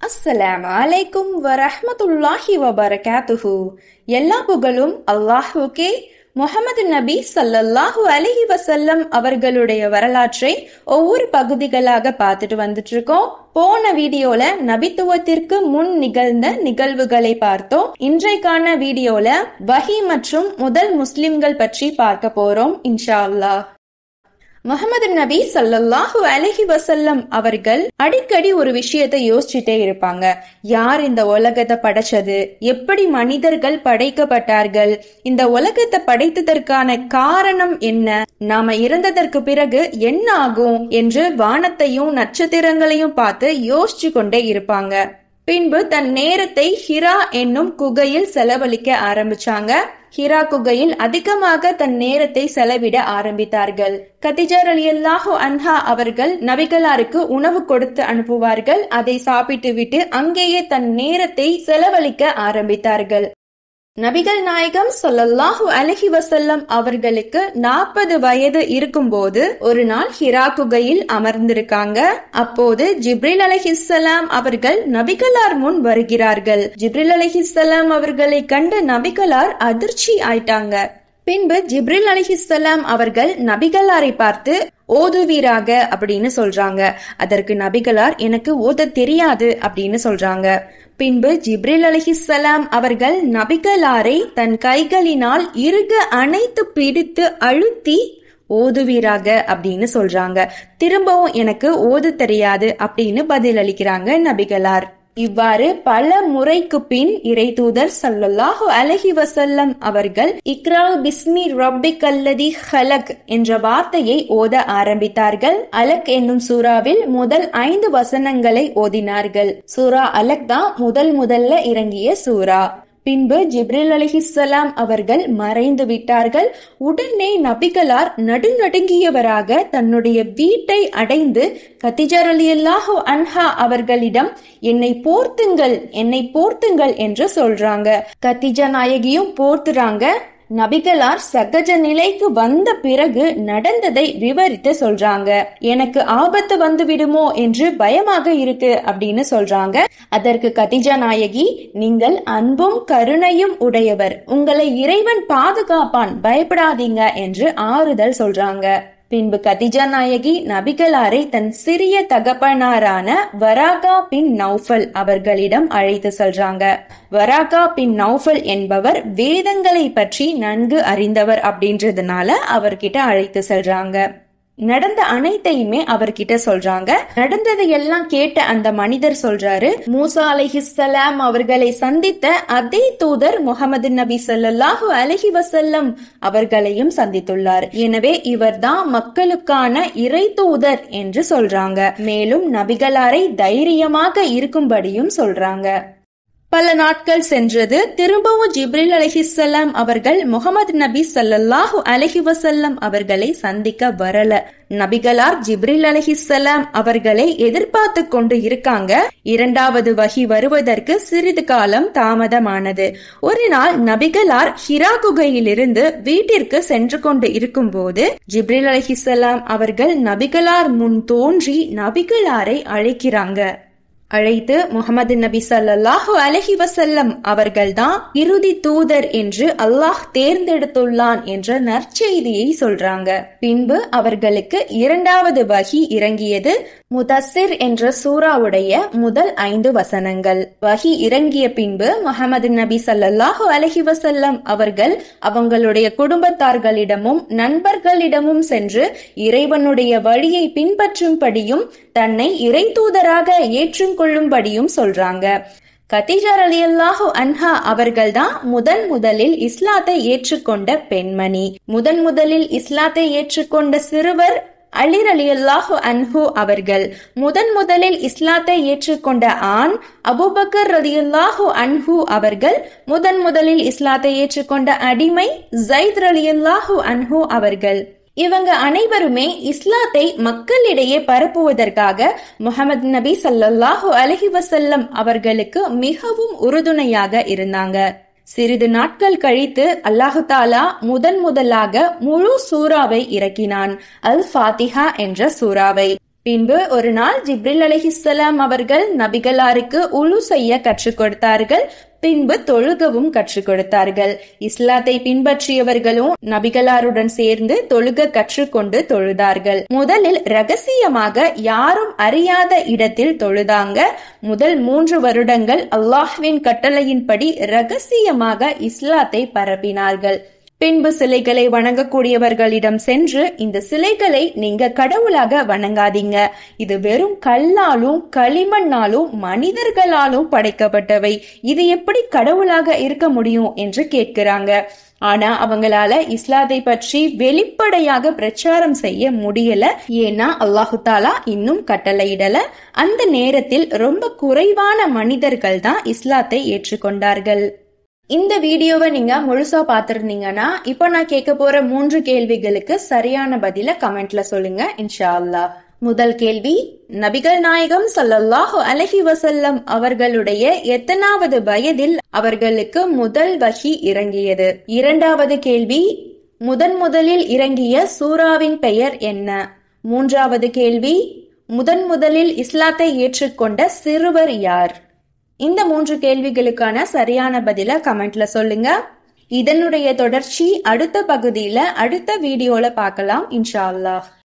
அஸ்ஸலாமு அலைக்கும் வரஹ்மத்துல்லாஹி வபரகாத்துஹு எல்லா புகழும் அல்லாஹுக்கே முஹம்மது நபி ஸல்லல்லாஹு அலைஹி வஸல்லம் அவர்களுடைய வரலாற்றை ஒவ்வொரு பகுதிகளாக பார்த்துட்டு வந்துட்டு இருக்கோம் போன வீடியோல நபித்துவத்திற்கு முன் நிகழ்ந்த நிகழ்வுகளை பார்த்தோம் இன்றைக்கான வீடியோல வஹி மற்றும் முதல் முஸ்லிம்கள் பற்றி பார்க்க போறோம் இன்ஷா அல்லாஹ் முகமது நபி சல்லல்லாஹு அலஹி வசல்லம் அவர்கள் அடிக்கடி ஒரு விஷயத்தை யோசிச்சுட்டே இருப்பாங்க யார் இந்த உலகத்தை படைச்சது எப்படி மனிதர்கள் படைக்கப்பட்டார்கள் இந்த உலகத்தை படைத்ததற்கான காரணம் என்ன நாம இறந்ததற்கு பிறகு என்ன ஆகும் என்று வானத்தையும் நட்சத்திரங்களையும் பார்த்து யோசிச்சு கொண்டே இருப்பாங்க பின்பு தன் நேரத்தை ஹிரா என்னும் குகையில் செலவழிக்க ஆரம்பிச்சாங்க ஹிரா குகையில் அதிகமாக தன் நேரத்தை செலவிட ஆரம்பித்தார்கள் கதிஜர் அலி அல்லாஹு அன்ஹா அவர்கள் நபிகளாருக்கு உணவு கொடுத்து அனுப்புவார்கள் அதை சாப்பிட்டு விட்டு அங்கேயே தன் நேரத்தை செலவழிக்க ஆரம்பித்தார்கள் நபிகள் நாயகம் சொல்லல்லாஹு அலஹி வசல்லம் அவர்களுக்கு நாற்பது வயது இருக்கும்போது ஒரு நாள் ஹிரா குகையில் அமர்ந்திருக்காங்க அப்போது ஜிப்ரில் அலஹிசலாம் அவர்கள் நபிகளார் முன் வருகிறார்கள் ஜிப்ரில் அலஹிசலாம் அவர்களை கண்டு நபிகளார் அதிர்ச்சி ஆயிட்டாங்க பின்பு ஜிப்ரில் அலிஹிசலாம் அவர்கள் நபிகளாரை பார்த்து ஓதுவீராக அப்படின்னு சொல்றாங்க அதற்கு நபிகளார் எனக்கு ஓத தெரியாது அப்படின்னு சொல்றாங்க பின்பு ஜிப்ரில் அலிஹிசலாம் அவர்கள் நபிகளாரை தன் கைகளினால் இறுக அணைத்து பிடித்து அழுத்தி ஓதுவீராக அப்படின்னு சொல்றாங்க திரும்பவும் எனக்கு ஓது தெரியாது அப்படின்னு பதில் அளிக்கிறாங்க நபிகளார் இவ்வாறு பல முறைக்கு பின் இறை தூதர் சல்லல்லாஹு அலஹி வசல்லம் அவர்கள் இக்ரா பிஸ்மி ரப்பிக் அல்லதி ஹலக் என்ற வார்த்தையை ஓத ஆரம்பித்தார்கள் அலக் என்னும் சூறாவில் முதல் ஐந்து வசனங்களை ஓதினார்கள் சூரா அலக் தான் முதல் முதல்ல இறங்கிய சூரா பின்பு ஜிப்ரில் அலிஹிசலாம் அவர்கள் மறைந்து விட்டார்கள் உடனே நபிகளார் நடுநடுங்கியவராக தன்னுடைய வீட்டை அடைந்து கத்திஜர் அலி அல்லாஹு அன்ஹா அவர்களிடம் என்னை போர்த்துங்கள் என்னை போர்த்துங்கள் என்று சொல்றாங்க கத்திஜா நாயகியும் போர்த்துறாங்க நபிகளார் சகஜ நிலைக்கு வந்த பிறகு நடந்ததை விவரித்து சொல்றாங்க எனக்கு ஆபத்து வந்து விடுமோ என்று பயமாக இருக்கு அப்படின்னு சொல்றாங்க அதற்கு கதிஜா நாயகி நீங்கள் அன்பும் கருணையும் உடையவர் உங்களை இறைவன் பாதுகாப்பான் பயப்படாதீங்க என்று ஆறுதல் சொல்றாங்க பின்பு கதிஜா நாயகி நபிகளாரை தன் சிறிய தகப்பனாரான வராகா பின் நௌஃபல் அவர்களிடம் அழைத்து செல்றாங்க வராகா பின் நௌஃபல் என்பவர் வேதங்களை பற்றி நன்கு அறிந்தவர் அப்படின்றதுனால அவர்கிட்ட அழைத்து செல்றாங்க நடந்த அனைத்தையுமே அவர்கிட்ட சொல்றாங்க நடந்ததை எல்லாம் கேட்ட அந்த மனிதர் சொல்றாரு மூசா அலிஹிசலாம் அவர்களை சந்தித்த அதே தூதர் முகமது நபி சொல்லல்லாஹு அலஹி வசல்லம் அவர்களையும் சந்தித்துள்ளார் எனவே இவர்தான் மக்களுக்கான இறை தூதர் என்று சொல்றாங்க மேலும் நபிகளாரை தைரியமாக இருக்கும்படியும் சொல்றாங்க பல நாட்கள் சென்றது திரும்பவும் ஜிப்ரில் அலஹிசல்லாம் அவர்கள் முகமது நபி சல்லல்லாஹு அலஹி வசல்லம் அவர்களை சந்திக்க வரல நபிகளார் ஜிப்ரில் அலஹிசல்லாம் அவர்களை எதிர்பார்த்து கொண்டு இருக்காங்க இரண்டாவது வகி வருவதற்கு சிறிது காலம் தாமதமானது ஒரு நாள் நபிகளார் ஹிரா குகையிலிருந்து வீட்டிற்கு சென்று கொண்டு இருக்கும் போது ஜிப்ரில் அலஹிசல்லாம் அவர்கள் நபிகளார் முன் தோன்றி நபிகளாரை அழைக்கிறாங்க அழைத்து முகமது நபி சல்லாஹூ அலஹி வசல்லம் அவர்கள்தான் இறுதி தூதர் என்று அல்லாஹ் தேர்ந்தெடுத்துள்ளான் என்ற நற்செய்தியை சொல்றாங்க பின்பு அவர்களுக்கு இரண்டாவது வகி இறங்கியது முதசிர் என்ற சூறாவுடைய முதல் ஐந்து வசனங்கள் வகி இறங்கிய பின்பு முகமது நபி சல்லாஹூ அலஹி வசல்லம் அவர்கள் அவங்களுடைய குடும்பத்தார்களிடமும் நண்பர்களிடமும் சென்று இறைவனுடைய வழியை பின்பற்றும்படியும் தன்னை இறை தூதராக ஏற்றும் கொள்ளும்படியும் சொல்றாங்க கத்திஜார் அலி அல்லாஹு அன்ஹா அவர்கள்தான் முதன் முதலில் இஸ்லாத்தை ஏற்றுக்கொண்ட பெண்மணி முதன் முதலில் இஸ்லாத்தை ஏற்றுக்கொண்ட சிறுவர் அலிர் அலி அல்லாஹு அன்ஹு அவர்கள் முதன் முதலில் இஸ்லாத்தை ஏற்றுக்கொண்ட ஆண் அபுபக்கர் ரலி அல்லாஹு அன்ஹு அவர்கள் முதன் முதலில் இஸ்லாத்தை ஏற்றுக்கொண்ட அடிமை ஜைத் ரலி அல்லாஹு அன்ஹு அவர்கள் இவங்க அனைவருமே இஸ்லாத்தை மக்களிடையே பரப்புவதற்காக முகமது நபி சல்லாஹூ அலஹி வசல்லம் அவர்களுக்கு மிகவும் உறுதுணையாக இருந்தாங்க சிறிது நாட்கள் கழித்து அல்லாஹு தாலா முதன் முதலாக முழு சூறாவை இறக்கினான் அல் ஃபாத்திஹா என்ற சூறாவை பின்பு ஒரு நாள் ஜிப்ரில் அலிஹிஸ்ஸலாம் அவர்கள் நபிகளாருக்கு உழு செய்ய கற்றுக் கொடுத்தார்கள் பின்பு தொழுகவும் கற்றுக் கொடுத்தார்கள் இஸ்லாத்தை பின்பற்றியவர்களும் நபிகளாருடன் சேர்ந்து தொழுக கற்றுக்கொண்டு தொழுதார்கள் முதலில் ரகசியமாக யாரும் அறியாத இடத்தில் தொழுதாங்க முதல் மூன்று வருடங்கள் அல்லாஹ்வின் கட்டளையின்படி ரகசியமாக இஸ்லாத்தை பரப்பினார்கள் பின்பு சிலைகளை வணங்கக்கூடியவர்களிடம் சென்று இந்த சிலைகளை நீங்க கடவுளாக வணங்காதீங்க இது வெறும் கல்லாலும் களிமண்ணாலும் மனிதர்களாலும் படைக்கப்பட்டவை இது எப்படி கடவுளாக இருக்க முடியும் என்று கேட்கிறாங்க ஆனா அவங்களால இஸ்லாத்தை பற்றி வெளிப்படையாக பிரச்சாரம் செய்ய முடியல ஏன்னா அல்லாஹு தாலா இன்னும் கட்டளையிடல அந்த நேரத்தில் ரொம்ப குறைவான மனிதர்கள் தான் இஸ்லாத்தை ஏற்றுக்கொண்டார்கள் இந்த வீடியோவை நீங்க முழுசா பார்த்திருந்தீங்கன்னா இப்போ நான் கேட்க போற மூன்று கேள்விகளுக்கு சரியான பதில கமெண்ட்ல சொல்லுங்க இன்ஷா அல்லாஹ் முதல் கேள்வி நபிகள் நாயகம் சல்லல்லாஹு அலஹி வசல்லம் அவர்களுடைய எத்தனாவது வயதில் அவர்களுக்கு முதல் வகி இறங்கியது இரண்டாவது கேள்வி முதன் முதலில் இறங்கிய சூராவின் பெயர் என்ன மூன்றாவது கேள்வி முதன் முதலில் இஸ்லாத்தை ஏற்றுக்கொண்ட சிறுவர் யார் இந்த மூன்று கேள்விகளுக்கான சரியான பதில கமெண்ட்ல சொல்லுங்க இதனுடைய தொடர்ச்சி அடுத்த பகுதியில அடுத்த வீடியோல பார்க்கலாம் இன்ஷா அல்லாஹ்